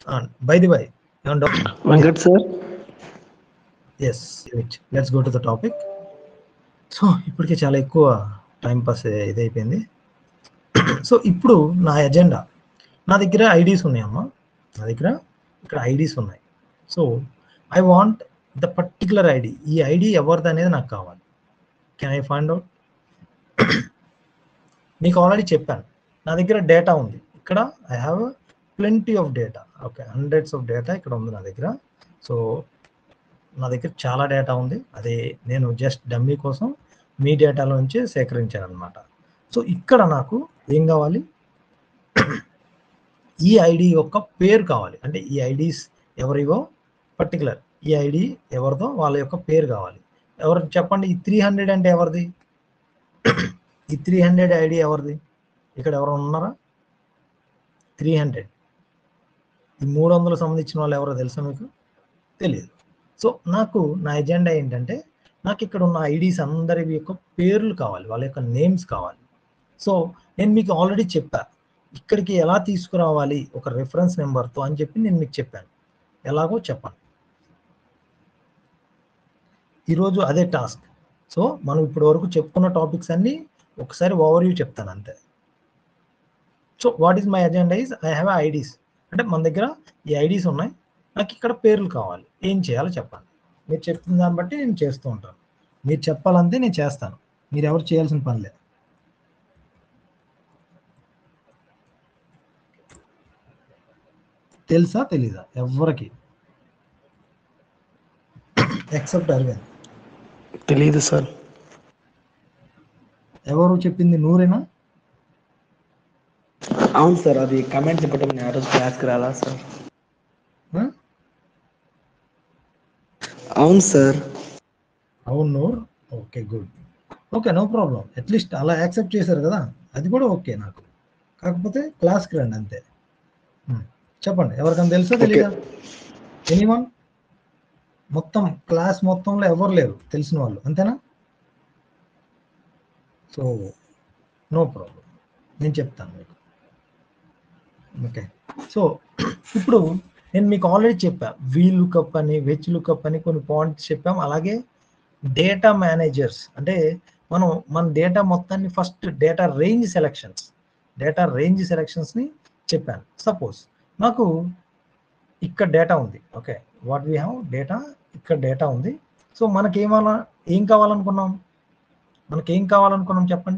By the by Venkat sir yes let's go to the topic so ఇప్పటికే చాలా ఎక్కువ time pass ఇదైపోయింది so ఇప్పుడు నా ఎజెండా నా దగ్గర ఐడీస్ ఉన్నాయమ్మా నా దగ్గర ఇక్కడ ఐడీస్ ఉన్నాయి so I want the particular ID ఈ ఐడి ఎవరిది అనేది నాకు కావాలి కెన్ ఐ ఫైండ్ అవుట్ మీకు ఆల్రెడీ చెప్పాను నా దగ్గర డేటా ఉంది ఇక్కడ I have plenty of data okay hundreds of data ఇక్కడ ఉంది నా దగ్గర సో నా దగ్గర చాలా డేటా ఉంది అదే నేను జస్ట్ డమ్మీ కోసం మీ డేటాలో నుంచి సేకరించాను అనమాట సో ఇక్కడ నాకు ఏం కావాలి ఈ ఐడి యొక్క పేరు కావాలి అంటే ఈ ఐడీస్ ఎవరివో పర్టికులర్ ఈ ఐడి ఎవరిదో వాళ్ళ యొక్క పేరు కావాలి ఎవరు చెప్పండి ఈ త్రీ హండ్రెడ్ అంటే ఎవరిది ఈ త్రీ హండ్రెడ్ ఐడి ఎవరిది ఇక్కడ ఎవరు ఉన్నారా త్రీ హండ్రెడ్ ఈ మూడు వందలు సంబంధించిన వాళ్ళు ఎవరో తెలుసా మీకు తెలియదు సో నాకు నా ఎజెండా ఏంటంటే నాకు ఇక్కడ ఉన్న ఐడీస్ అందరి యొక్క పేర్లు కావాలి వాళ్ళ యొక్క నేమ్స్ కావాలి సో నేను మీకు ఆల్రెడీ చెప్పా ఇక్కడికి ఎలా తీసుకురావాలి ఒక రెఫరెన్స్ నెంబర్తో అని చెప్పి నేను మీకు చెప్పాను ఎలాగో చెప్పండి ఈరోజు అదే టాస్క్ సో మనం ఇప్పటి వరకు చెప్పుకున్న టాపిక్స్ అన్ని ఒకసారి ఓవర్ వ్యూ చెప్తాను అంతే so what is my agenda is I have IDs అంటే మన దగ్గర ఈ ఐడీస్ ఉన్నాయి నాకు ఇక్కడ పేర్లు కావాలి ఏం చేయాలో చెప్పండి మీరు చెప్తున్న దాన్ని బట్టి నేను చేస్తూ ఉంటాను మీరు చెప్పాలంటే నేను చేస్తాను మీరు ఎవరు చేయాల్సిన పని లేదు తెలుసా తెలీదా ఎవరికి ఎక్సెప్ట్ అరవింద్ తెలియదు సార్ ఎవరు చెప్పింది నూరేనా అవును సార్ అది కమెంట్ చెప్పటం నేను ఆ రోజు క్లాస్కి రాలా సార్ ఆ? అవును సార్ అవును నూర్ okay good okay no problem at least అలా యాక్సెప్ట్ చేశారు కదా అది కూడా ఓకే నాకు కాకపోతే క్లాస్కి రండి అంతే Hmm. చెప్పండి ఎవరికైనా తెలుసో తెలీదా ఎనీవన్ మొత్తం క్లాస్ మొత్తంలో ఎవరు లేరు తెలిసిన వాళ్ళు అంతేనా సో నో ప్రాబ్లం నేను చెప్తాను మీకు ఓకే సో ఇప్పుడు నేను మీకు ఆల్రెడీ చెప్పా వీ లుకప్ అని వెచ్ లుకప్ అని కొన్ని పాయింట్స్ చెప్పాం అలాగే డేటా మేనేజర్స్ అంటే మనం మన డేటా మొత్తాన్ని first data range selections data range సెలెక్షన్స్ని చెప్పాను సపోజ్ నాకు ఇక్కడ డేటా ఉంది okay what we have data ఇక్కడ డేటా ఉంది సో మనకి ఏమన్నా ఏం కావాలనుకున్నాం మనకి ఏం కావాలనుకున్నాం చెప్పండి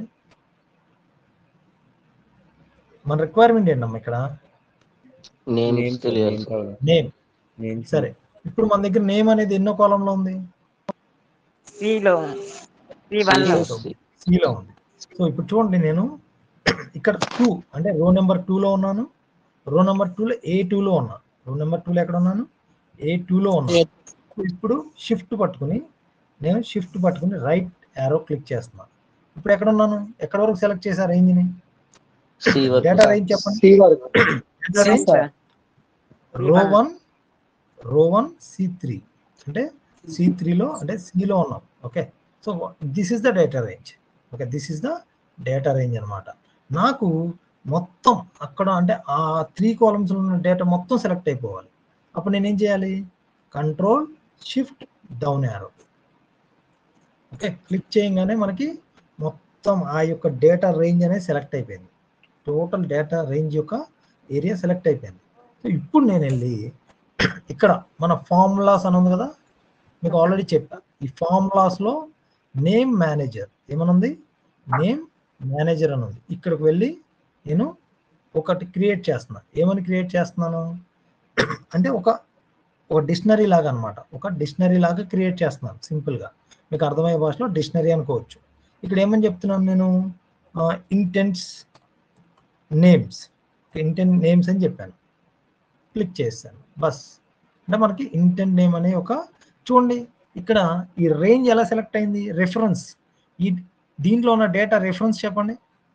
మన రిక్వైర్మెంట్ ఏంటమ్మా ఇక్కడ నేమ్స్ తెలియాలి నేమ్ సరే ఇప్పుడు మన దగ్గర నేమ్ అనేది ఎన్నో కాలంలో ఉంది సిలో సి వన్ లో సిలో ఉంది సో ఇప్పుడు చూడండి నేను ఇక్కడ టూ అంటే రో నెంబర్ లో ఉన్నాను రో నెంబర్ టూలో ఏ లో ఉన్నాను రో నెంబర్ టూలో ఎక్కడ ఉన్నాను ఏ లో ఉన్నాను సో ఇప్పుడు షిఫ్ట్ పట్టుకుని నేను షిఫ్ట్ పట్టుకుని రైట్ యారో క్లిక్ చేస్తున్నాను ఇప్పుడు ఎక్కడ ఉన్నాను ఎక్కడ వరకు సెలెక్ట్ చేశారు రేంజ్ని సి వరకు డేటా రేంజ్ చెప్పండి సి వరకు Data range, sir row one row one C three అంటే సి త్రీలో అంటే సిలో ఉన్నాం okay so this is the data range okay this is the data range అనమాట నాకు మొత్తం అక్కడ అంటే ఆ త్రీ కాలమ్స్లో ఉన్న డేటా మొత్తం సెలెక్ట్ అయిపోవాలి అప్పుడు నేను ఏం చేయాలి control shift down arrow okay click చేయగానే మనకి మొత్తం ఆ యొక్క డేటా రేంజ్ అనేది సెలెక్ట్ అయిపోయింది టోటల్ డేటా రేంజ్ యొక్క ఏరియా సెలెక్ట్ అయిపోయింది సో ఇప్పుడు నేను వెళ్ళి ఇక్కడ మన ఫార్ములాస్ అని ఉంది కదా మీకు ఆల్రెడీ చెప్పా ఈ ఫార్ములాస్లో నేమ్ మేనేజర్ ఏమనుంది నేమ్ మేనేజర్ అని ఉంది ఇక్కడికి వెళ్ళి నేను ఒకటి క్రియేట్ చేస్తున్నా ఏమని క్రియేట్ చేస్తున్నాను అంటే ఒక ఒక డిక్షనరీ లాగా అనమాట ఒక డిక్షనరీ లాగా క్రియేట్ చేస్తున్నాను సింపుల్గా మీకు అర్థమయ్యే భాషలో డిక్షనరీ అనుకోవచ్చు ఇక్కడ ఏమని చెప్తున్నాను నేను ఇంటెన్స్ నేమ్స్ ఇంటెంట్ నేమ్స్ అని చెప్పాను క్లిక్ చేస్తాను బస్ అంటే మనకి ఇంటెంట్ నేమ్ అనే ఒక చూడండి ఇక్కడ ఈ రేంజ్ ఎలా సెలెక్ట్ అయింది రెఫరెన్స్ ఈ దీంట్లో ఉన్న డేటా రెఫరెన్స్ చెప్పండి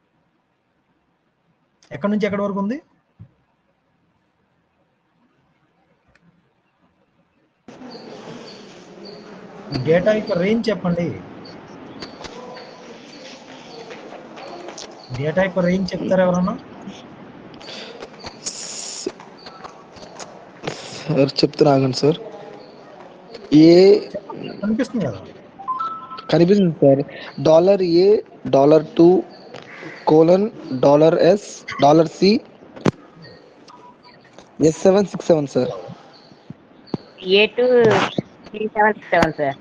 ఎక్కడి నుంచి ఎక్కడి వరకు ఉంది ఈ డేటా యొక్క రేంజ్ చెప్పండి డేటా యొక్క రేంజ్ చెప్తారా ఎవరన్నా సార్ చెప్తున్నా ఆగండి సార్ ఏ కనిపిస్తుంది కదా కనిపిస్తుంది sir dollar A dollar two colon dollar S dollar C S seven six seven sir A two three seven six seven sir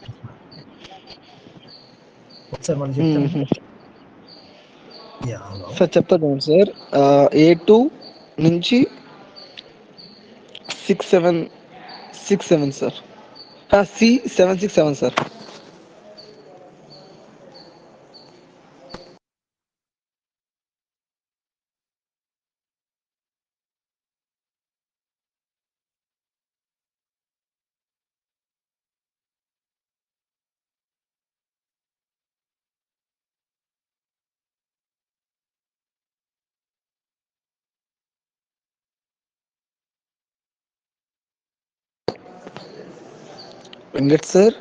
ఒకసారి మళ్ళీ చెప్తాను యా హలో సార్ చెప్తాను సార్ ఏ టూ నుంచి six seven six seven sir C seven six seven sir Venkat sir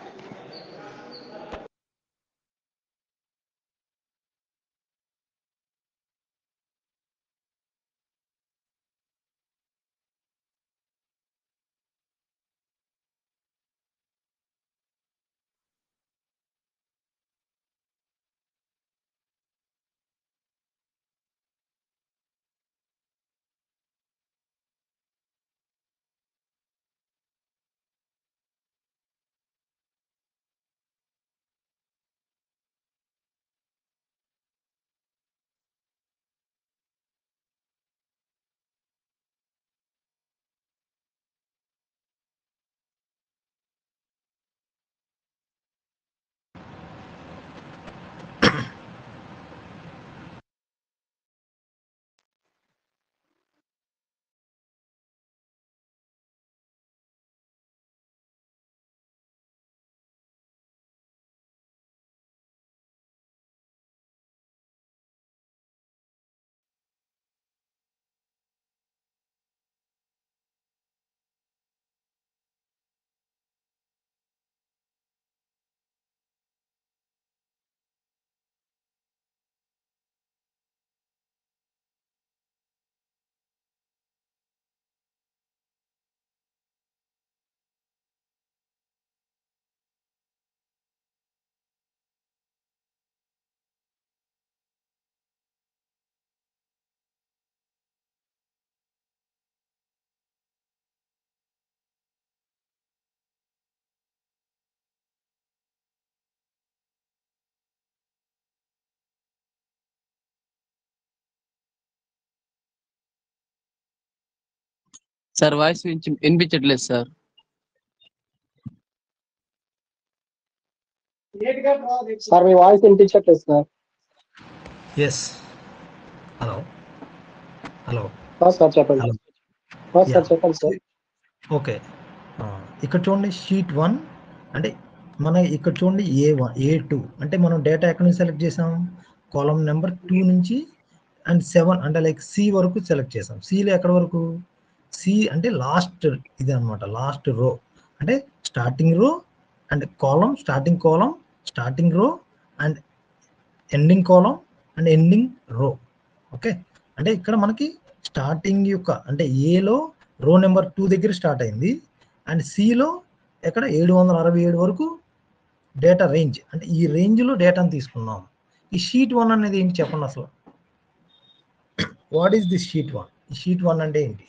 sir voice వినిచి- వినిపించట్లేదు sir sir మీ voice వినిపించట్లేదు sir yes hello hello ఆ, సార్ చెప్పండి హలో ఆ, సార్ Yeah. చెప్పండి సార్ ఓకే ఆ, ఇక్కడ చూడండి షీట్ వన్ అంటే మన ఇక్కడ చూడండి ఏ వన్ ఏ టూ అంటే మనం డేటా ఎక్కడి నుంచి సెలెక్ట్ చేసాం కాలం నెంబర్ టూ నుంచి అండ్ సెవెన్ అంటే లైక్ సి వరకు సెలెక్ట్ చేసాం సిలో ఎక్కడ వరకు సి అంటే లాస్ట్ ఇది అనమాట లాస్ట్ రో అంటే starting row and column starting column starting row and ending column and ending row okay అంటే ఇక్కడ మనకి స్టార్టింగ్ యొక్క అంటే ఏలో రో నెంబర్ టూ దగ్గర స్టార్ట్ అయింది అండ్ సిలో ఎక్కడ ఏడు వందల అరవై ఏడు వరకు డేటా రేంజ్ అంటే ఈ రేంజ్లో డేటాను తీసుకున్నాం ఈ షీట్ వన్ అనేది ఏంటి చెప్పండి అసలు what is this sheet one ఈ షీట్ వన్ అంటే ఏంటి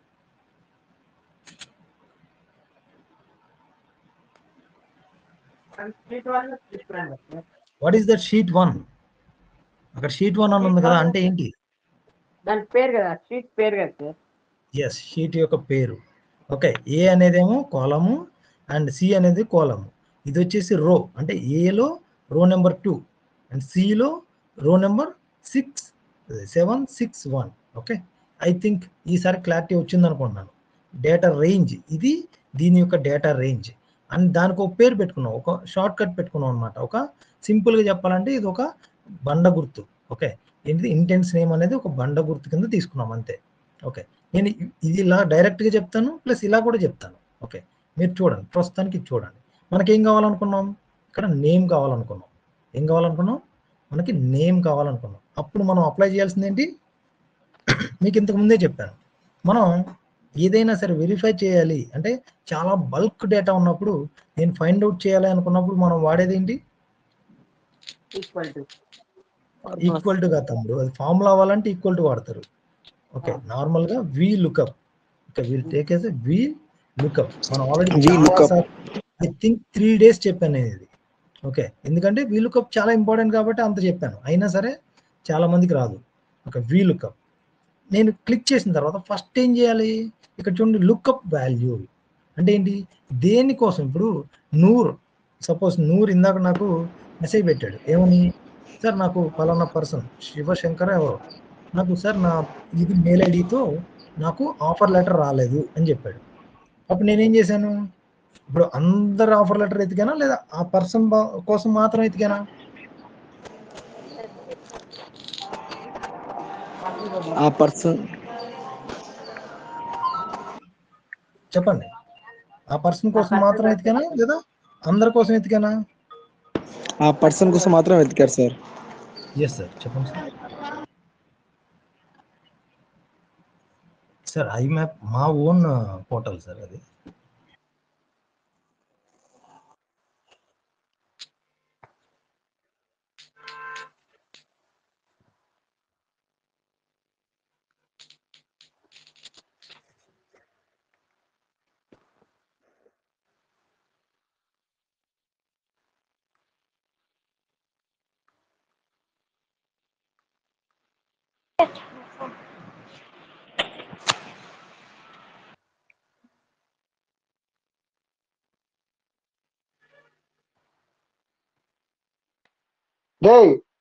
what is that sheet one అక్కడ షీట్ వన్ అని ఉంది కదా అంటే ఏంటి దాని పేరు కదా స్ట్రీట్ పేరు కదా సార్ ఎస్ షీట్ యొక్క పేరు ఓకే ఏ అనేదేమో కాలము అండ్ సి అనేది కోలము ఇది వచ్చేసి రో అంటే ఏలో రో నెంబర్ టూ అండ్ సిలో row number six seven six one okay I think ఈసారి క్లారిటీ వచ్చింది అనుకుంటున్నాను డేటా రేంజ్ ఇది దీని యొక్క డేటా రేంజ్ అండ్ దానికి ఒక పేరు పెట్టుకున్నాం ఒక షార్ట్ కట్ పెట్టుకున్నాం అనమాట ఒక సింపుల్గా చెప్పాలంటే ఇది ఒక బండ గుర్తు ఓకే ఏంటిది ఇంటెన్స్ నేమ్ అనేది ఒక బండ గుర్తు కింద తీసుకున్నాం అంతే ఓకే నేను ఇ- ఇది ఇలా డైరెక్ట్గా చెప్తాను ప్లస్ ఇలా కూడా చెప్తాను ఓకే మీరు చూడండి ప్రస్తుతానికి ఇది చూడండి మనకి ఏం కావాలనుకున్నాం ఇక్కడ నేమ్ కావాలనుకున్నాం ఏం కావాలనుకున్నాం మనకి నేమ్ కావాలనుకున్నాం అప్పుడు మనం అప్లై చేయాల్సింది ఏంటి మీకు ఇంతకు ముందే చెప్పాను మనం ఏదైనా సరే వెరిఫై చేయాలి అంటే చాలా బల్క్ డేటా ఉన్నప్పుడు నేను ఫైండ్ అవుట్ చేయాలి అనుకున్నప్పుడు మనం వాడేది ఏంటి ఈక్వల్ టు ఈక్వల్ టు గా తమ్ముడు అది ఫార్ములా అవ్వాలంటే ఈక్వల్ టు వాడతారు ఓకే నార్మల్ గా V lookup okay will take yes V lookup మనం V lookup. Already I think three days చెప్పాను నేను ఇది ఓకే ఎందుకంటే వి లుకప్ చాలా ఇంపార్టెంట్ కాబట్టి అంత చెప్పాను అయినా సరే చాలా మందికి రాదు ఓకే వి లుకప్ నేను క్లిక్ చేసిన తర్వాత ఫస్ట్ ఏం చేయాలి ఇక్కడ చూడండి లుకప్ వాల్యూ అంటే ఏంటి దేనికోసం ఇప్పుడు నూర్ సపోజ్ నూర్ ఇందాక నాకు మెసేజ్ పెట్టాడు ఏమని సార్ నాకు పలానా పర్సన్ శివశంకర్ ఎవరు నాకు సార్ నా ఇది మెయిల్ ఐడితో నాకు ఆఫర్ లెటర్ రాలేదు అని చెప్పాడు అప్పుడు నేనేం చేశాను ఇప్పుడు అందరు ఆఫర్ లెటర్ ఎతికానా లేదా ఆ పర్సన్ కోసం మాత్రం ఎతికానా ఆ పర్సన్ చెప్పండి ఆ పర్సన్ కోసం మాత్రం ఎతికానా లేదా అందరి కోసం ఎతికానా ఆ పర్సన్ కోసం మాత్రం వెతికారు సార్ ఎస్ సార్ చెప్పండి సార్ సార్ ఐ మ్యాప్ మా ఓన్ పోర్టల్ సార్ అది డే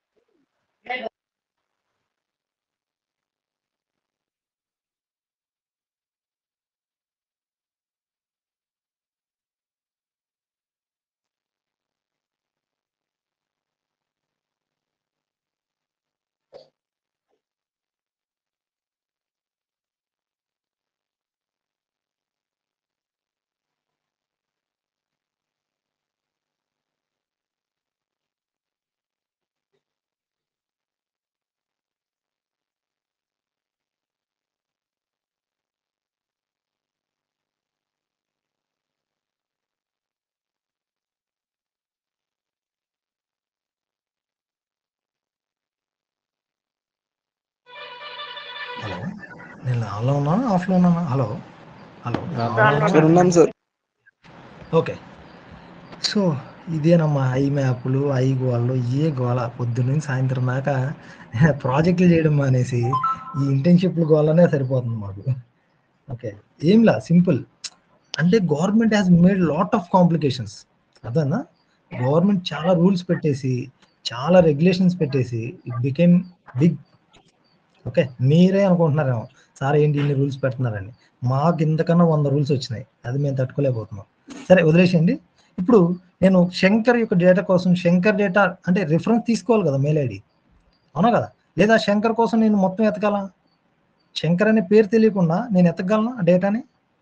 హలో నేను ఆన్లో ఉన్నానా ఆఫ్లో ఉన్నానా హలో హలో సార్ ఉన్నాం సార్ ఓకే సో ఇదేనమ్మా ఐ మ్యాప్లు ఐ గోళ్ళు ఏ గోల పొద్దున్న సాయంత్రం దాకా ప్రాజెక్టులు చేయడం మానేసి ఈ ఇంటర్న్షిప్లు గోలనే సరిపోతుంది మాకు ఓకే ఏంలా సింపుల్ అంటే government has made lot of complications అదన్నా గవర్నమెంట్ చాలా రూల్స్ పెట్టేసి చాలా రెగ్యులేషన్స్ పెట్టేసి ఇట్ బికేమ్ బిగ్ ఓకే మీరే అనుకుంటున్నారేమో సార్ ఏంటి ఇన్ని రూల్స్ పెడుతున్నారని మాకు ఇంతకన్నా వంద రూల్స్ వచ్చినాయి అది మేము తట్టుకోలేకపోతున్నాం సరే వదిలేసేయండి ఇప్పుడు నేను శంకర్ యొక్క డేటా కోసం శంకర్ డేటా అంటే రిఫరెన్స్ తీసుకోవాలి కదా మెయిల్ ఐడి అవునా కదా లేదా శంకర్ కోసం నేను మొత్తం ఎతకాలా శంకర్ అనే పేరు తెలియకుండా నేను ఎతకగలనా ఆ డేటాని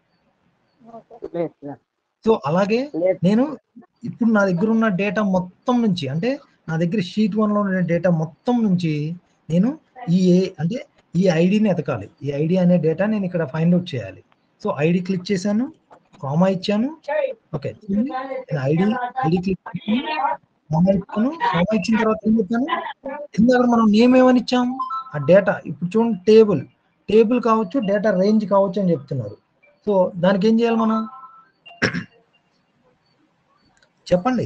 లేదు సార్ సో అలాగే లేదు నేను ఇప్పుడు నా దగ్గర ఉన్న డేటా మొత్తం నుంచి అంటే నా దగ్గర షీట్ వన్ లో ఉన్న డేటా మొత్తం నుంచి నేను ఈ ఏ అంటే ఈ ఐడిని ఎతకాలి ఈ ఐడి అనే డేటా నేను ఇక్కడ ఫైండ్ అవుట్ చేయాలి సో ఐడి క్లిక్ చేశాను కామా ఇచ్చాను ఓకే నేను ఐడి ఐడి క్లిక్ కామా ఇచ్చాను కామా ఇచ్చిన తర్వాత ఏం చెప్పాను ఇందాక మనం నేమ్ ఏమని ఇచ్చాం ఆ డేటా ఇప్పుడు చూడండి టేబుల్ టేబుల్ కావచ్చు డేటా రేంజ్ కావచ్చు అని చెప్తున్నారు సో దానికి ఏం చేయాలి మనం చెప్పండి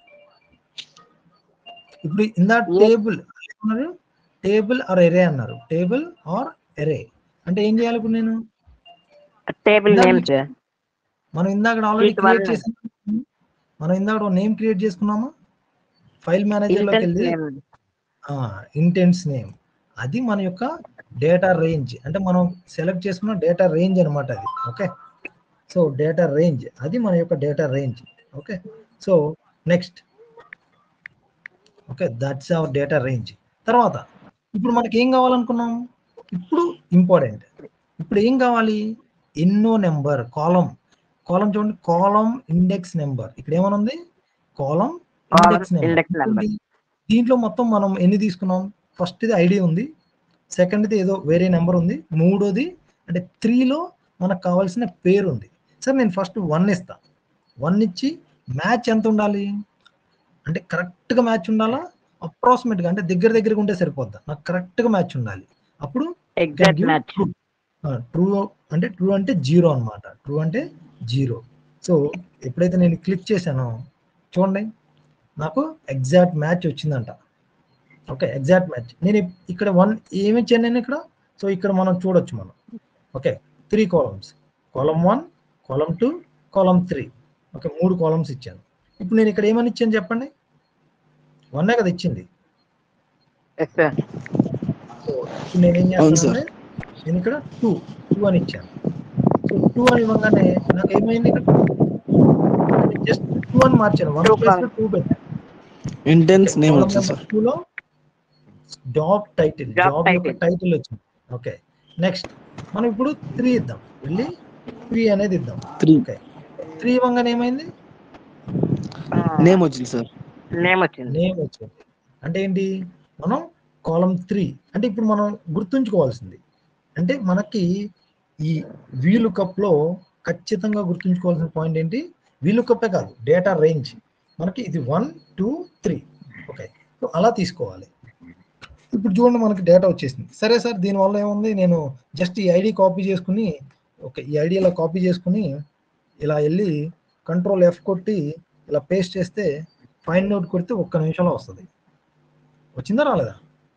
ఇప్పుడు ఇందా టేబుల్ అన్నారు టేబుల్ ఆర్ ఎరే అన్నారు టేబుల్ ఆర్ ఎరే అంటే ఏం చేయాలి ఇప్పుడు నేను టేబుల్ నేమ్ సార్ మనం ఇందాక ఆల్రెడీ Sheet క్రియేట్ one. చేసాం మనం ఇందాక నేమ్ క్రియేట్ చేసుకున్నామా ఫైల్ మేనేజర్ లోకి ఇంటెన్స్ వెళ్ళి నేమ్ ఇంటెన్స్ నేమ్ అది మన యొక్క డేటా రేంజ్ అంటే మనం సెలెక్ట్ చేసుకున్న డేటా రేంజ్ అన్నమాట అది ఓకే సో డేటా రేంజ్ అది మన యొక్క data range okay so next okay that's our data range తర్వాత ఇప్పుడు మనకి ఏం కావాలనుకున్నాం ఇప్పుడు ఇంపార్టెంట్ ఇప్పుడు ఏం కావాలి ఎన్నో నెంబర్ కాలం కాలం చూడండి కాలం ఇండెక్స్ నెంబర్ ఇక్కడ ఏమని ఉంది column Column index index number. Number దీంట్లో మొత్తం మనం ఎన్ని తీసుకున్నాం ఫస్ట్ ఇది ఐడి ఉంది సెకండ్ది ఏదో వేరే నెంబర్ ఉంది మూడోది అంటే త్రీలో మనకు కావాల్సిన పేరు ఉంది సార్ నేను ఫస్ట్ వన్ ఇస్తా వన్ ఇచ్చి మ్యాచ్ ఎంత ఉండాలి అంటే కరెక్ట్గా మ్యాచ్ ఉండాలా అప్రాక్సిమేట్గా అంటే దగ్గర దగ్గరగా ఉంటే సరిపోద్దా నాకు కరెక్ట్గా మ్యాచ్ ఉండాలి అప్పుడు ఎగ్జాక్ట్ మ్యాచ్ ట్రూ అంటే ట్రూ అంటే జీరో అన్నమాట ట్రూ అంటే జీరో సో ఎప్పుడైతే నేను క్లిక్ చేశానో చూడండి నాకు ఎగ్జాక్ట్ మ్యాచ్ వచ్చిందంట ఓకే ఎగ్జాక్ట్ మ్యాచ్ నేను ఇప్- ఇక్కడ వన్ ఏమి ఇచ్చాను నేను ఇక్కడ సో ఇక్కడ మనం చూడొచ్చు మనం okay three columns column one column two column three okay మూడు కాలమ్స్ ఇచ్చాను ఇప్పుడు నేను ఇక్కడ ఏమని ఇచ్చాను చెప్పండి వన్నే కదా ఇచ్చింది ఎస్ సార్ సో ఇప్పుడు నేను ఏం అవును చేస్తానంటే నేను ఇక్కడ టూ టూ అని ఇచ్చాను సో టూ అని ఇవ్వగానే నాకు ఏమైంది ఇక్కడ జస్ట్ టూ అని మార్చాను వన్ Two ప్లేస్ లో టూ పెట్టాను ఇంటెన్స్ నేమ్ వచ్చింది సార్ టూ లో జాబ్ టైటిల్ Job జాబ్ యొక్క title. టైటిల్ వచ్చింది ఓకే నెక్స్ట్ మనం ఇప్పుడు త్రీ ఇద్దాం వెళ్ళి త్రీ అనేది ఇద్దాం త్రీ ఓకే త్రీ ఇవ్వగానే ఏమైంది నేమ్ వచ్చింది సార్ నేమ్ వచ్చింది నేమ్ వచ్చింది అంటే ఏంటి మనం కాలం త్రీ అంటే ఇప్పుడు మనం గుర్తుంచుకోవాల్సింది అంటే మనకి ఈ వీలు లో ఖచ్చితంగా గుర్తుంచుకోవాల్సిన పాయింట్ ఏంటి వీలు కప్పే కాదు డేటా రేంజ్ మనకి ఇది one two three okay so అలా తీసుకోవాలి ఇప్పుడు చూడండి మనకి డేటా వచ్చేసింది సరే సార్ దీనివల్ల ఏముంది నేను జస్ట్ ఈ ఐడి కాపీ చేసుకుని ఓకే ఈ ఐడి ఇలా కాపీ చేసుకుని ఇలా వెళ్ళి కంట్రోల్ ఎఫ్ కొట్టి ఇలా పేస్ట్ చేస్తే ఫైండ్ అవుట్ కొడితే ఒక్క నిమిషంలో వస్తుంది వచ్చిందా రాలేదా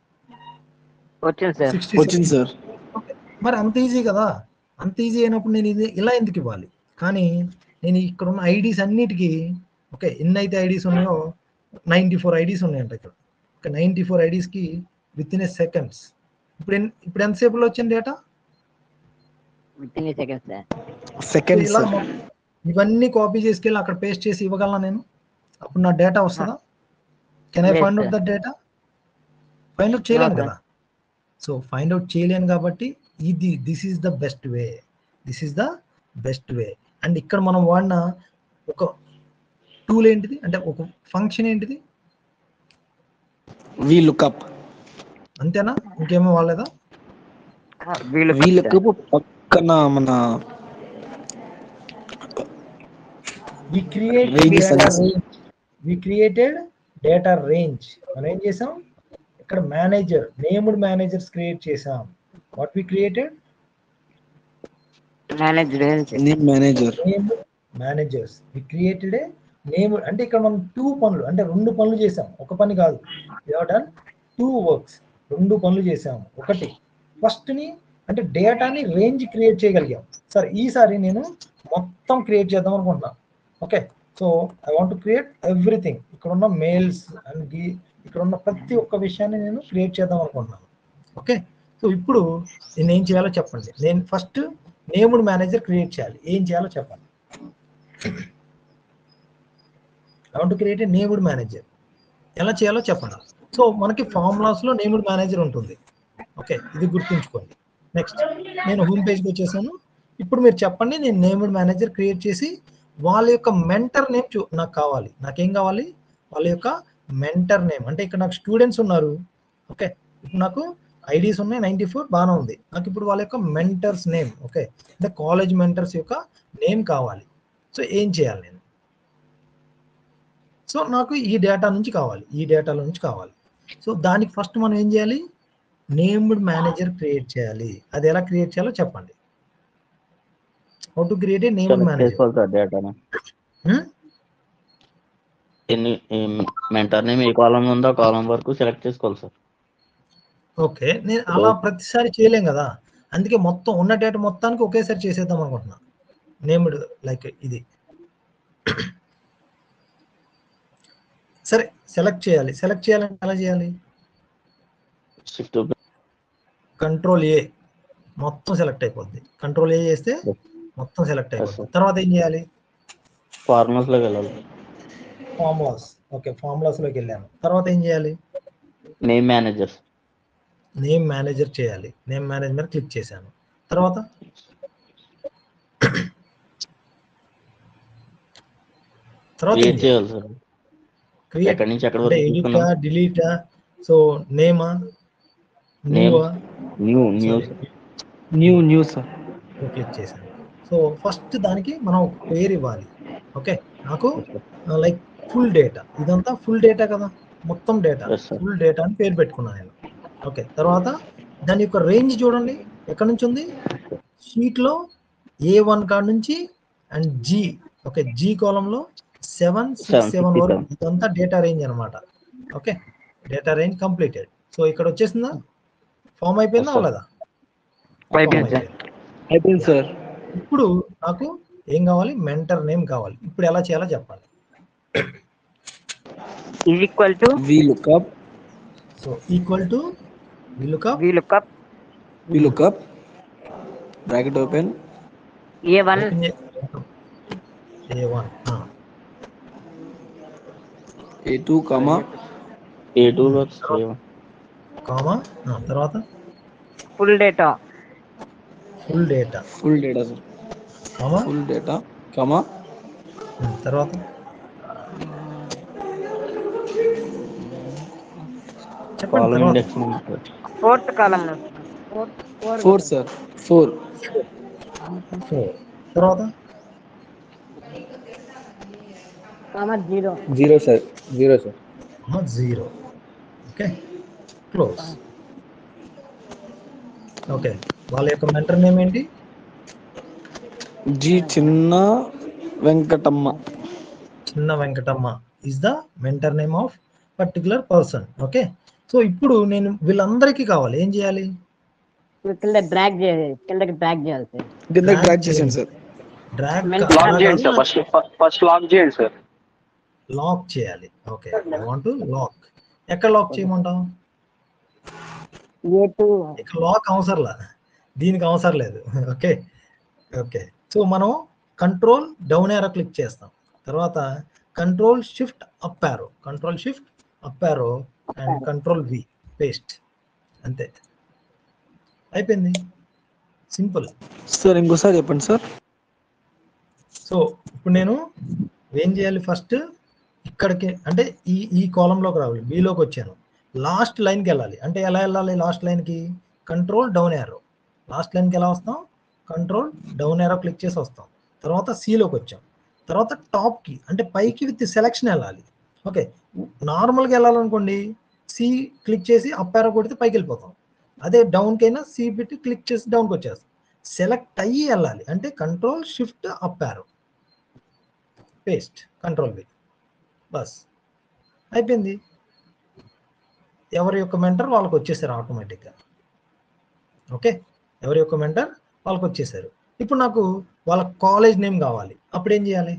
వచ్చింది సార్ సిక్స్టీ వచ్చింది సార్ మరి అంత ఈజీ కదా అంత ఈజీ అయినప్పుడు నేను ఇది ఇలా ఎందుకు ఇవ్వాలి కానీ నేను ఇక్కడ ఉన్న ఐడీస్ అన్నిటికీ ఓకే ఎన్ని అయితే ఐడీస్ ఉన్నాయో నైంటీ ఫోర్ ఐడీస్ ఉన్నాయంట ఇక్కడ ఓకే నైంటీ ఫోర్ ఐడీస్కి విత్ ఇన్ ఏ సెకండ్స్ ఇప్పుడు ఎన్- ఇప్పుడు ఎంతసేపులో వచ్చింది data within second sir second ఇలా సార్ మొ- ఇవన్నీ కాపీ చేసుకెళ్ళి అక్కడ పేస్ట్ చేసి ఇవ్వగలనా నేను అప్పుడు నా డేటా వస్తుందా can I Yes, find out sir. That data find out చేయలేను No, sir. కదా సో ఫైండ్ అవుట్ చేయలేను కాబట్టి ఇది this is the best way this is the best way and ఇక్కడ మనం వాడిన ఒక టూల్ ఏంటిది అంటే ఒక ఫంక్షన్ ఏంటిది వి లుక్అప్ అంతేనా ఇంకేమో వాడలేదా వీళ్ళు వి లుక్అప్ పక్కన మన we create Range data service. Range we created data range మనం ఏం చేసాం ఇక్కడ మేనేజర్ నేమ్డ్ మేనేజర్స్ క్రియేట్ చేసాం what we created manage name manager name managers we created a name అంటే ఇక్కడ మనం టూ పనులు అంటే రెండు పనులు చేసాం ఒక పని కాదు డన్ టూ వర్క్స్ రెండు పనులు చేసాం ఒకటి ఫస్ట్ ని అంటే డేటాని రేంజ్ క్రియేట్ చేయగలిగాం సార్ ఈసారి నేను మొత్తం క్రియేట్ చేద్దాం అనుకుంటున్నాను okay so I want create everything ఇక్కడ ఉన్న మెయిల్స్ అండ్ ఇక్కడ ఉన్న ప్రతి ఒక్క విషయాన్ని నేను క్రియేట్ చేద్దాం అనుకుంటున్నాను ఓకే సో ఇప్పుడు నేను ఏం చేయాలో చెప్పండి నేను ఫస్ట్ నేమ్డ్ మేనేజర్ క్రియేట్ చేయాలి ఏం చేయాలో చెప్పండి I want create a named manager ఎలా చేయాలో చెప్పండి సో మనకి ఫార్ములాస్ లో నేమ్డ్ మేనేజర్ ఉంటుంది ఓకే ఇది గుర్తుంచుకోండి నెక్స్ట్ నేను హోమ్ పేజ్కి వచ్చేసాను ఇప్పుడు మీరు చెప్పండి నేను నేమ్డ్ మేనేజర్ క్రియేట్ చేసి వాళ్ళ యొక్క మెంటర్ నేమ్ చూ నాకు కావాలి నాకేం కావాలి వాళ్ళ యొక్క మెంటర్ నేమ్ అంటే ఇక్కడ నాకు స్టూడెంట్స్ ఉన్నారు ఓకే ఇప్పుడు నాకు ఐడీస్ ఉన్నాయి నైంటీ ఫోర్ బాగానే ఉంది నాకు ఇప్పుడు వాళ్ళ యొక్క మెంటర్స్ నేమ్ ఓకే అంటే కాలేజ్ మెంటర్స్ యొక్క నేమ్ కావాలి సో ఏం చేయాలి నేను సో నాకు ఈ డేటా నుంచి కావాలి ఈ డేటాలో నుంచి కావాలి సో దానికి ఫస్ట్ మనం ఏం చేయాలి నేమ్డ్ మేనేజర్ క్రియేట్ చేయాలి అది ఎలా క్రియేట్ చేయాలో చెప్పండి how to create a named manager చేసుకోవాలి సార్ డేటాను ఎన్ని మెంటర్ నేమ్ ఏ కాలం ఉందో ఆ కాలం వరకు సెలెక్ట్ చేసుకోవాలి సార్ ఓకే నేను అలా ప్రతిసారి చేయలేం కదా అందుకే మొత్తం ఉన్న డేటా మొత్తానికి ఒకేసారి చేసేద్దాం అనుకుంటున్నా నేమ్డ్ లైక్ ఇది సరే సెలెక్ట్ చేయాలి సెలెక్ట్ చేయాలంటే ఎలా చేయాలి షిఫ్ట్ కంట్రోల్ ఏ మొత్తం సెలెక్ట్ అయిపోద్ది కంట్రోల్ ఏ చేస్తే మొత్తం సెలెక్ట్ అయిపోద్ది sir. తర్వాత ఏం చేయాలి ఫార్మల్స్ లోకి వెళ్ళాలి ఫార్ములాస్ ఓకే ఫార్ములాస్ లోకి వెళ్ళాను తర్వాత ఏం చేయాలి నేమ్ మేనేజర్స్ నేమ్ మేనేజర్ చేయాలి నేమ్ మేనేజర్ మీద క్లిక్ చేశాను తర్వాత తర్వాత క్రియేట్ చేయాలి సార్ క్రియేట్ ఎక్కడి నుంచి ఎక్కడి అంటే వరకు ఎడిటా తీసుకున్నాం డిలీటా సో నేమా Name. న్యూవా new new new new sir click చేశాను సో ఫస్ట్ దానికి మనం ఒక పేరు ఇవ్వాలి ఓకే నాకు లైక్ ఫుల్ డేటా ఇదంతా ఫుల్ డేటా కదా మొత్తం data Yes, sir. Full data అని పేరు పెట్టుకున్నాను నేను ఓకే తర్వాత దాని యొక్క రేంజ్ చూడండి ఎక్కడి నుంచి ఉంది షీట్ లో ఏ వన్ కాడ నుంచి అండ్ జీ ఓకే జీ కాలంలో సెవెన్ సిక్స్ సెవెన్ వరకు ఇదంతా డేటా రేంజ్ అన్నమాట okay data range completed so ఇక్కడ వచ్చేసిందా ఫామ్ అయిపోయిందా Yes, sir. అవ్వలేదా అయిపోయింది Form సార్ అయిపోయింది సార్ ఇప్పుడు నాకు ఏం కావాలి మెంటర్ నేమ్ కావాలి ఇప్పుడు ఎలా చేయాలో చెప్పాలి is equal to V lookup so equal to విలుక V lookup V lookup bracket open A one A one A two comma A టూలో సేమ్ కామా తర్వాత full data full data full data sir comma full data comma తర్వాత చెప్పండి column తర్వాత. Index number fourth column four sir four Four. తర్వాత zero zero sir zero sir zero okay close okay వాళ్ళ యొక్క mentor name ఏంటి G చిన్న Venkatamma Chinna Venkatamma is the mentor name of particular person okay so ఇప్పుడు నేను వీళ్ళందరికీ కావాలి ఏం చేయాలి కింద డ్రాగ్ చేయాలి కిందకి డ్రాగ్ చేయాలి సార్ కింద ట్రాక్ చేసాను సార్ డ్రాగ్ Mentor- లాక్ చేయండి సార్ ఫస్ట్ ఫస్ట్ లాక్ చేయండి సార్ లాక్ చేయాలి ఓకే ఐ వాంట్ లాక్ ఎక్కడ లాక్ చేయమంటాం ఏ టూ ఇక లాక్ అవసరంలా దీనికి అవసరం లేదు ఓకే ఓకే సో మనం కంట్రోల్ డౌన్ యారో క్లిక్ చేస్తాం తర్వాత control shift up arrow control shift up arrow and control V paste అంతే అయిపోయింది సింపుల్ సార్ ఇంకోసారి చెప్పండి సార్ సో ఇప్పుడు నేను ఏం చేయాలి ఫస్ట్ ఇక్కడికి అంటే ఈ ఈ కాలంలోకి రావాలి బీలోకి వచ్చాను లాస్ట్ లైన్కి వెళ్ళాలి అంటే ఎలా వెళ్ళాలి లాస్ట్ లైన్కి కంట్రోల్ డౌన్ యారో లాస్ట్ లైన్కి ఎలా వస్తాం కంట్రోల్ డౌన్ యారో క్లిక్ చేసి వస్తాం తర్వాత సిలోకి వచ్చాం తర్వాత టాప్కి అంటే పైకి విత్ సెలెక్షన్ వెళ్ళాలి ఓకే నార్మల్గా వెళ్ళాలనుకోండి సి క్లిక్ చేసి అప్ యారో కొడితే పైకి వెళ్ళిపోతాం అదే డౌన్కి అయినా సి పెట్టి క్లిక్ చేసి డౌన్కి వచ్చేస్తాం సెలెక్ట్ అయ్యి వెళ్ళాలి అంటే control shift up arrow paste control B బస్ అయిపోయింది ఎవరి యొక్క మెంటర్ వాళ్ళకి వచ్చేసారు ఆటోమేటిక్గా ఓకే ఎవరి యొక్క మెంటర్ వాళ్ళకి వచ్చేసారు ఇప్పుడు నాకు వాళ్ళ కాలేజ్ నేమ్ కావాలి అప్పుడు ఏం చేయాలి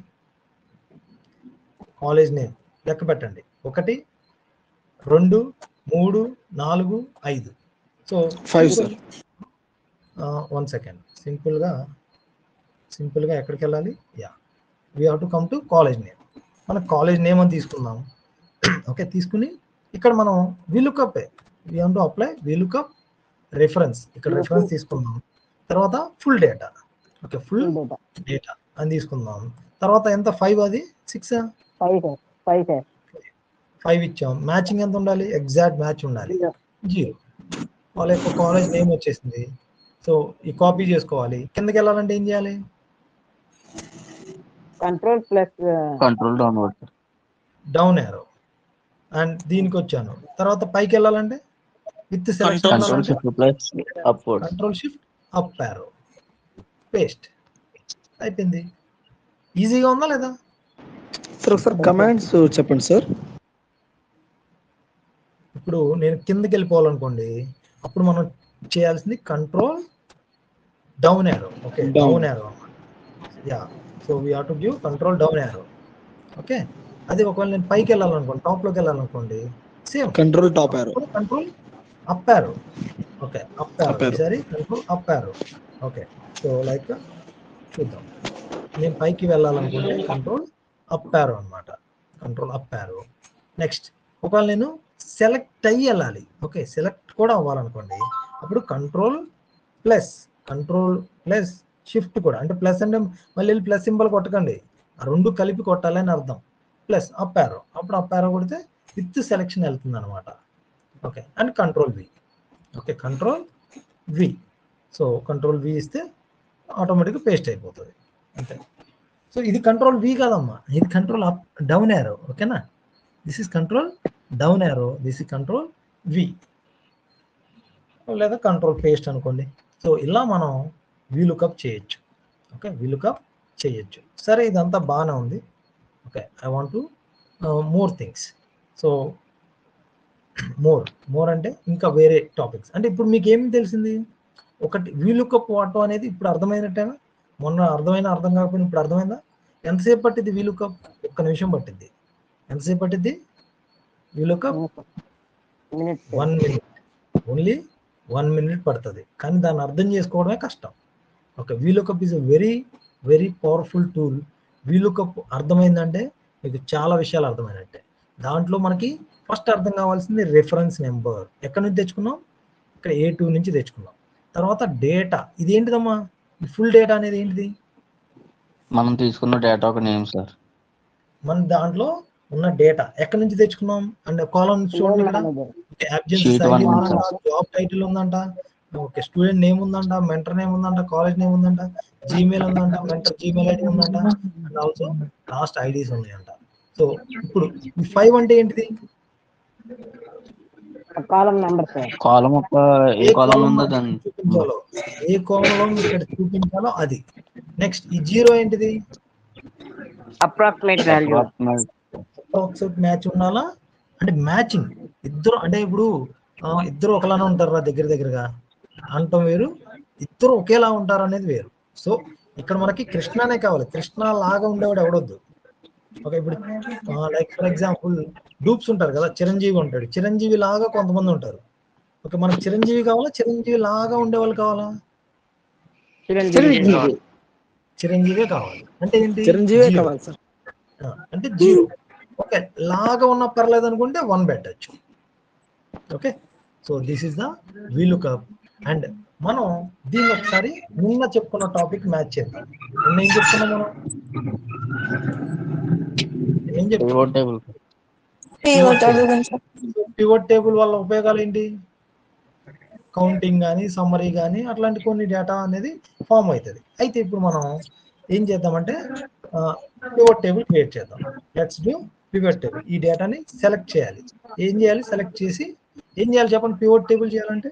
కాలేజ్ నేమ్ లెక్క పెట్టండి ఒకటి రెండు మూడు నాలుగు ఐదు so five sir one second సింపుల్గా సింపుల్గా ఎక్కడికి వెళ్ళాలి yeah we have to come to college name మన కాలేజ్ నేమ్ అని తీసుకుందాం ఓకే తీసుకుని ఇక్కడ మనం V lookup we have to apply V lookup reference ఇక్కడ రెఫరెన్స్ తీసుకుందాం తర్వాత full data okay full data data అని తీసుకుందాం తర్వాత ఎంత ఫైవ్ అది six five sir five sir five ఇచ్చాం మ్యాచింగ్ ఎంత ఉండాలి ఎగ్జాక్ట్ మ్యాచ్ ఉండాలి జీరో వాళ్ళ యొక్క కాలేజ్ నేమ్ వచ్చేసింది సో ఈ కాపీ చేసుకోవాలి కిందకి వెళ్ళాలంటే ఏం చేయాలి control plus control downward down arrow and దీనికి వచ్చాను తర్వాత పైకి వెళ్ళాలంటే with control shift plus upward control shift up arrow paste అయిపోయింది ఈజీగా ఉందా లేదా సార్ ఒకసారి కమాండ్స్ చెప్పండి సార్ ఇప్పుడు నేను కిందకి వెళ్ళిపోవాలనుకోండి అప్పుడు మనం చేయాల్సింది control down arrow okay Down. Down arrow yeah so we have to give control down arrow okay అది ఒకవేళ నేను పైకి వెళ్ళాలనుకోండి టాప్లోకి వెళ్ళాలనుకోండి same control top arrow control up arrow okay up arrow Up arrow. సరే control up arrow okay so like చూద్దాం నేను పైకి వెళ్ళాలనుకుంటే కంట్రోల్ అప్ యారో అనమాట కంట్రోల్ అప్ యారో నెక్స్ట్ ఒకవేళ నేను సెలెక్ట్ అయ్యి వెళ్ళాలి ఓకే సెలెక్ట్ కూడా అవ్వాలనుకోండి అప్పుడు control plus control plus shift కూడా అంటే ప్లస్ అంటే మళ్ళీ ప్లస్ సింబల్ కొట్టకండి ఆ రెండు కలిపి కొట్టాలని అర్థం ప్లస్ అప్ యారో అప్పుడు అప్ యారో కొడితే విత్ సెలెక్షన్ వెళ్తుంది అనమాట okay and control V okay control V so control V ఇస్తే ఆటోమేటిక్గా పేస్ట్ అయిపోతుంది అంతే సో ఇది కంట్రోల్ వి కాదమ్మా ఇది కంట్రోల్ అప్ డౌన్ యారో ఓకేనా this is control down arrow this is control V లేదా కంట్రోల్ పేస్ట్ అనుకోండి సో ఇలా మనం వీలుకప్ చేయొచ్చు ఓకే వీలుకప్ చేయొచ్చు సరే ఇదంతా బాగానే ఉంది okay I want to more things so more more అంటే ఇంకా వేరే టాపిక్స్ అంటే ఇప్పుడు మీకు ఏమి తెలిసింది ఒకటి వీలుకప్ వాడటం అనేది ఇప్పుడు అర్థమైనట్టేనా మొన్న అర్థమైన అర్థం కాకపోయినా ఇప్పుడు అర్థమైందా ఎంతసేపు పట్టింది వీలుకప్ ఒక్క నిమిషం పట్టింది ఎంతసేపు పట్టింది V lookup minute one minute only one minute పడుతుంది కానీ దాన్ని అర్థం చేసుకోవడమే కష్టం okay V lookup is a very very powerful tool V lookup అర్థమైందంటే మీకు చాలా విషయాలు అర్థమైనట్టే దాంట్లో మనకి ఫస్ట్ అర్థం కావాల్సింది రెఫరెన్స్ నెంబర్ ఎక్కడి నుంచి తెచ్చుకున్నాం ఇక్కడ ఏ టూ నుంచి తెచ్చుకున్నాం తర్వాత డేటా ఇది ఏంటిదమ్మా ఫుల్ డేటా అనేది ఏంటిది మనం తీసుకున్న డేటా ఒక నేమ్ సార్ మన దాంట్లో ఉన్న డేటా ఎక్కడి నుంచి తెచ్చుకున్నాం అంటే కాలం చూడండి ఇక్కడ అబ్జెన్సీ Sheet one ఉంది జాబ్ టైటిల్ ఉందంట ఓకే స్టూడెంట్ నేమ్ ఉందంట మెంటర్ నేమ్ ఉందంట కాలేజ్ నేమ్ ఉందంట జీమెయిల్ ఉందంట మెంటర్ జీమెయిల్ ఐడి ఉందంట అండ్ ఆల్సో లాస్ట్ ఐడీస్ ఉన్నాయంట సో ఇప్పుడు ఈ ఫైవ్ అంటే ఏంటిది కాలం నెంబర్ సార్ కాలం ఒక ఏ కాలం column ఉందో మనం దాన్ని చూపించాలో ఏ కోలంలో ఇక్కడ చూపించాలో అది నెక్స్ట్ ఈ జీరో ఏంటిది అప్రాక్సిమేట్ వాల్యూ అప్రాక్సిమేట్ మ్యాచ్ ఉండాలా అంటే మ్యాచింగ్ ఇద్దరు అంటే ఇప్పుడు ఆ, ఇద్దరు ఒకలానే ఉంటారా దగ్గర దగ్గరగా అంటాం వేరు ఇద్దరు ఒకేలా ఉంటారు అనేది వేరు సో ఇక్కడ మనకి కృష్ణనే కావాలి కృష్ణ లాగా ఉండేవాడు ఎవడొద్దు ఓకే ఇప్పుడు లైక్ ఫర్ ఎగ్జాంపుల్ డూప్స్ ఉంటారు కదా చిరంజీవి ఉంటాడు చిరంజీవి లాగా కొంతమంది ఉంటారు ఓకే మనకి చిరంజీవి కావాలా చిరంజీవి లాగా ఉండేవాళ్ళు కావాలా చిరంజీవి చిరంజీవే కావాలి అంటే ఏంటి చిరంజీవే Zero. కావాలి సార్ ఆ, అంటే జీరో ఓకే లాగా ఉన్న పర్లేదు అనుకుంటే వన్ పెట్టచ్చు okay so this is the V lookup and మనం దీన్ని ఒకసారి నిన్న చెప్పుకున్న టాపిక్ మ్యాచ్ చేద్దాం నిన్న ఏం చెప్పుకున్నాం మనం ఏం చెప్పుకున్నాం టేబుల్ పివట్ టేబుల్ వల్ల ఉపయోగాలు ఏంటి కౌంటింగ్ కానీ సమ్మరీ కానీ అట్లాంటి కొన్ని డేటా అనేది ఫామ్ అవుతుంది అయితే ఇప్పుడు మనం ఏం చేద్దామంటే పివట్ టేబుల్ క్రియేట్ చేద్దాం లెట్స్ డూ పివట్ టేబుల్ ఈ డేటాని సెలెక్ట్ చేయాలి ఏం చేయాలి సెలెక్ట్ చేసి ఏం చేయాలి చెప్పండి పివట్ టేబుల్ చేయాలంటే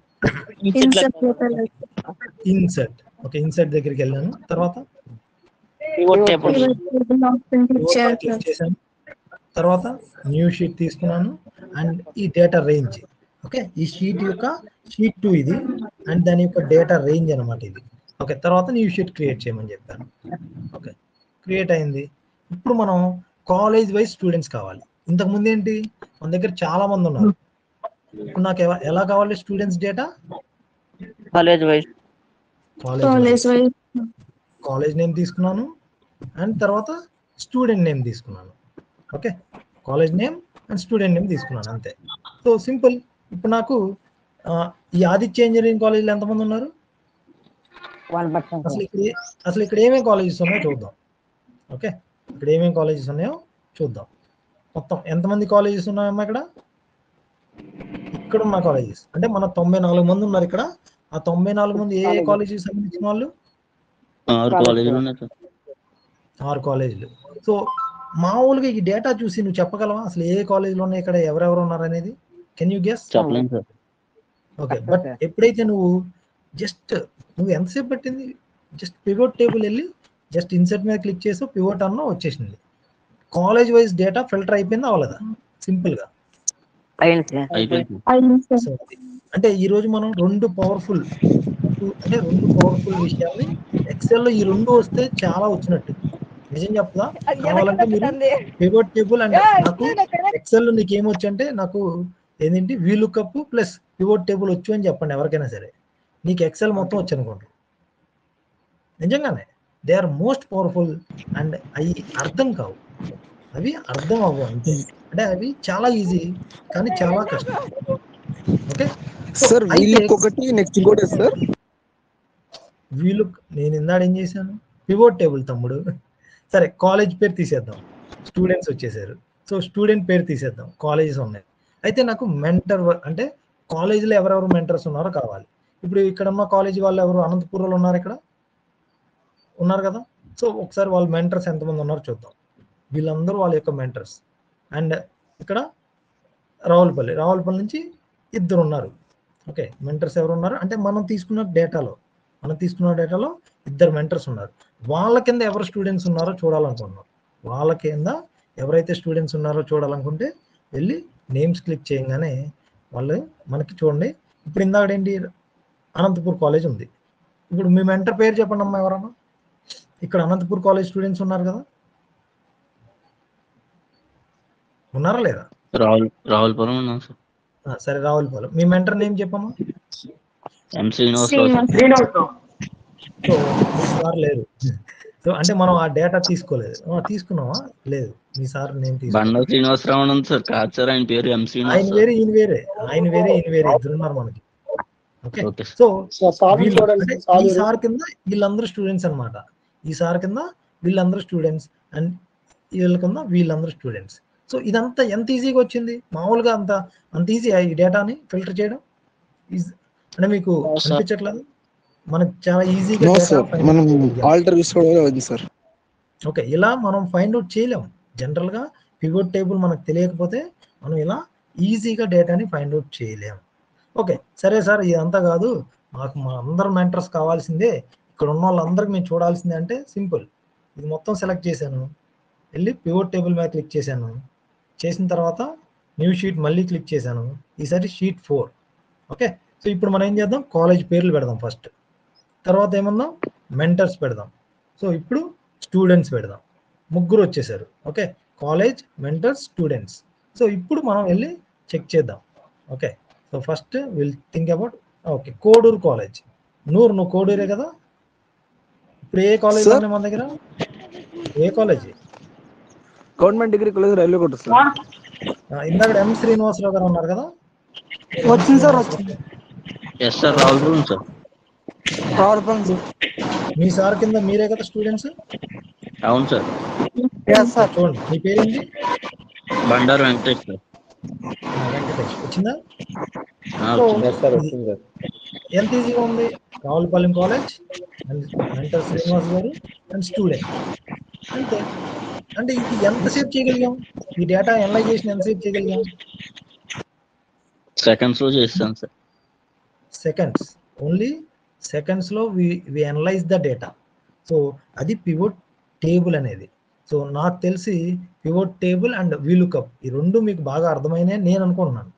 ఇన్సర్ట్ ఓకే ఇన్సర్ట్ దగ్గరికి వెళ్ళాను తర్వాత క్లిక్ చేశాను తర్వాత న్యూ షీట్ తీసుకున్నాను అండ్ ఈ డేటా రేంజ్ ఓకే ఈ షీట్ యొక్క షీట్ టూ ఇది అండ్ దాని యొక్క డేటా రేంజ్ అన్నమాట ఇది ఓకే తర్వాత న్యూ షీట్ క్రియేట్ చేయమని చెప్పాను ఓకే క్రియేట్ అయింది ఇప్పుడు మనం కాలేజ్ వైజ్ స్టూడెంట్స్ కావాలి ఇంతకు ముందు ఏంటి మన దగ్గర చాలా మంది ఉన్నారు ఇప్పుడు నాకు ఎవ- ఎలా కావాలి students data college wise college college name తీసుకున్నాను అండ్ తర్వాత స్టూడెంట్ నేమ్ తీసుకున్నాను okay college name and student name తీసుకున్నాను అంతే సో సింపుల్ ఇప్పుడు నాకు ఆ, ఈ ఆదిత్య ఇంజనీరింగ్ కాలేజీలో ఎంతమంది ఉన్నారు వన్ పర్సెంట్ అసలు ఇక్కడ ఏ- అసలు ఇక్కడ ఏమేమి కాలేజెస్ ఉన్నాయో చూద్దాం ఓకే ఇక్కడ ఏమేమి కాలేజెస్ ఉన్నాయో చూద్దాం మొత్తం ఎంతమంది కాలేజెస్ ఉన్నాయమ్మా ఇక్కడ ఇక్కడ ఉన్న కాలేజెస్ అంటే మన తొంభై నాలుగు మంది ఉన్నారు ఇక్కడ ఆ తొంభై నాలుగు మంది ఏ ఏ కాలేజెస్ సంబంధించిన వాళ్ళు ఆరు కాలేజీలు ఉన్నాయి సార్ ఆరు కాలేజీలు సో మామూలుగా ఈ డేటా చూసి నువ్వు చెప్పగలవా అసలు ఏ కాలేజీలో ఉన్నాయి ఇక్కడ ఎవరెవరు ఉన్నారు అనేది కెన్ యూ గెస్ చెప్పలేను సార్ ఓకే బట్ ఎప్పుడైతే నువ్వు జస్ట్ నువ్వు ఎంతసేపు పట్టింది జస్ట్ పివోట్ టేబుల్ వెళ్ళి జస్ట్ ఇన్సర్ట్ మీద క్లిక్ చేసి పివోట్ అన్న వచ్చేసింది కాలేజ్ వైజ్ డేటా ఫిల్టర్ అయిపోయింది అవ్వలేదా సింపుల్ గా అయింది సార్ అయిపోయింది సో అది. అంటే ఈ రోజు మనం రెండు పవర్ఫుల్ అంటే రెండు పవర్ఫుల్ విషయాల్ని ఎక్సెల్ లో ఈ రెండు వస్తే చాలా వచ్చినట్టు నిజం చెప్తా కావాలంటే మీరు పివోట్ టేబుల్ అంటే నాకు ఎక్సెల్ లో నీకు ఏమొచ్చు అంటే నాకు ఏంటంటే వీలుకప్ ప్లస్ పివోట్ టేబుల్ వచ్చు అని చెప్పండి ఎవరికైనా సరే నీకు ఎక్సెల్ మొత్తం వచ్చు అనుకోండి నిజంగానే they are most powerful and అవి అర్థం కావు అవి అర్థం అవ్వవు అంతే అంటే అవి చాలా ఈజీ కానీ చాలా కష్టం ఓకే సార్ వీళ్ళకి ఒకటి నెక్స్ట్ ఇంకోటి సార్ వీళ్ళు నేను ఇందాడ ఏం చేశాను పివోట్ టేబుల్ తమ్ముడు సరే కాలేజ్ పేరు తీసేద్దాం స్టూడెంట్స్ వచ్చేసారు సో స్టూడెంట్ పేరు తీసేద్దాం కాలేజెస్ ఉన్నాయి అయితే నాకు మెంటర్ అంటే కాలేజీలో ఎవరెవరు మెంటర్స్ ఉన్నారో కావాలి ఇప్పుడు ఇక్కడ ఉన్న కాలేజీ వాళ్ళు ఎవరు అనంతపురంలో ఉన్నారు ఇక్కడ ఉన్నారు కదా సో ఒకసారి వాళ్ళ మెంటర్స్ ఎంతమంది ఉన్నారో చూద్దాం వీళ్ళందరూ వాళ్ళ యొక్క మెంటర్స్ అండ్ ఇక్కడ రావులపల్లి రావులపల్లి నుంచి ఇద్దరు ఉన్నారు ఓకే మెంటర్స్ ఎవరు ఉన్నారు అంటే మనం తీసుకున్న డేటాలో మనం తీసుకున్న డేటాలో ఇద్దరు మెంటర్స్ ఉన్నారు వాళ్ళ కింద ఎవరు స్టూడెంట్స్ ఉన్నారో చూడాలనుకుంటున్నాం వాళ్ళ కింద ఎవరైతే స్టూడెంట్స్ ఉన్నారో చూడాలనుకుంటే వెళ్ళి నేమ్స్ క్లిక్ చేయగానే వాళ్ళు మనకి చూడండి ఇప్పుడు ఇందాక ఏంటి అనంతపూర్ కాలేజ్ ఉంది ఇప్పుడు మీ మెంటర్ పేరు చెప్పండి అమ్మా ఎవరన్నా ఇక్కడ అనంతపూర్ కాలేజ్ స్టూడెంట్స్ ఉన్నారు కదా ఉన్నారా లేదా రాహుల్ రాహుల్పురం ఉన్నాం సార్ ఆ, సరే రావులపాలెం మీ మెంటర్ నేమ్ చెప్పమ్మా ఎం శ్రీనివాసరావు సార్ సో మీ సార్ లేరు సో అంటే మనం ఆ డేటా తీసుకోలేదు ఆ, తీసుకున్నావా లేదు మీ సార్ నేమ్ తీసుకో బండ శ్రీనివాసరావు అని ఉంది సార్ కాదు సార్ ఆయన పేరు ఎం ఆయన శ్రీనివాస్ వేరే ఈయన వేరే ఆయన వేరే ఈయన వేరే ఇద్దరు ఉన్నారు మనకి ఓకే ఓకే సార్ సో వీళ్ళు అంటే ఈ సార్ కింద వీళ్ళందరూ స్టూడెంట్స్ అన్నమాట ఈ సార్ కింద వీళ్ళందరూ స్టూడెంట్స్ అండ్ వీళ్ళ కింద వీళ్ళందరూ స్టూడెంట్స్ సో ఇదంతా ఎంత ఈజీగా వచ్చింది మామూలుగా అంత అంత ఈజీ ఈ డేటాని ఫిల్టర్ చేయడం Is- అంటే మీకు sir. అనిపించట్లేదు మనకు చాలా ఈజీగా నో data సార్ find మనం out చేయగలం. ఆల్టర్ తీసుకోవడం ఉంది సార్ ఓకే ఇలా మనం ఫైండ్ అవుట్ చేయలేం జనరల్ గా పివోట్ టేబుల్ మనకు తెలియకపోతే మనం ఇలా ఈజీగా డేటాని ఫైండ్ అవుట్ చేయలేం ఓకే సరే సార్ ఇదంతా కాదు మాకు మా అందరు మెంటర్స్ కావాల్సిందే ఇక్కడ ఉన్న వాళ్ళందరికి మేము చూడాల్సిందే అంటే సింపుల్ ఇది మొత్తం సెలెక్ట్ చేశాను వెళ్ళి పివోట్ టేబుల్ మీద క్లిక్ చేశాను చేసిన తర్వాత న్యూ షీట్ మళ్ళీ క్లిక్ చేశాను ఈసారి షీట్ ఫోర్ ఓకే సో ఇప్పుడు మనం ఏం చేద్దాం కాలేజ్ పేర్లు పెడదాం ఫస్ట్ తర్వాత ఏమన్నా మెంటర్స్ పెడదాం సో ఇప్పుడు స్టూడెంట్స్ పెడదాం ముగ్గురు వచ్చేసారు okay college mentors students so ఇప్పుడు మనం వెళ్ళి చెక్ చేద్దాం okay so first will think about okay Koduru college నూరు నువ్వు కోడూరే కదా ఇప్పుడు ఏ కాలేజ్ Sir. ఉన్నాయి మన దగ్గర ఏ college government degree college railway కోట సార్ ఇందాక ఎం శ్రీనివాసరావు గారు ఉన్నారు కదా వచ్చింది సార్ వచ్చింది yes sir Rahulpuram sir Ravulapalli sir మీ సార్ కింద మీరే కదా స్టూడెంట్స్ అవును సార్ ఎస్ సార్ చూడండి మీ పేరేంటి బండారు వెంకటేష్ సార్ ఆ, వెంకటేష్ వచ్చిందా ఆ, సో వచ్చింది. ఇది ఎంత ఈజీగా ఉంది Ravulapalem college and mentor Srinivas గారు అండ్ స్టూడెంట్ అంతే అంటే ఇది ఎంతసేపు చేయగలిగాం ఈ డేటా ఎనలైజేషన్ ఎంతసేపు చేయగలిగాం సెకండ్స్ లో చేస్తాను సార్ సెకండ్స్ ఓన్లీ సెకండ్స్ లో we we analyse the data so అది పివోట్ టేబుల్ అనేది సో నాకు తెలిసి పివోట్ టేబుల్ అండ్ వీలుకప్ ఈ రెండు మీకు బాగా అర్థమైనాయి నేను అనుకుంటున్నాను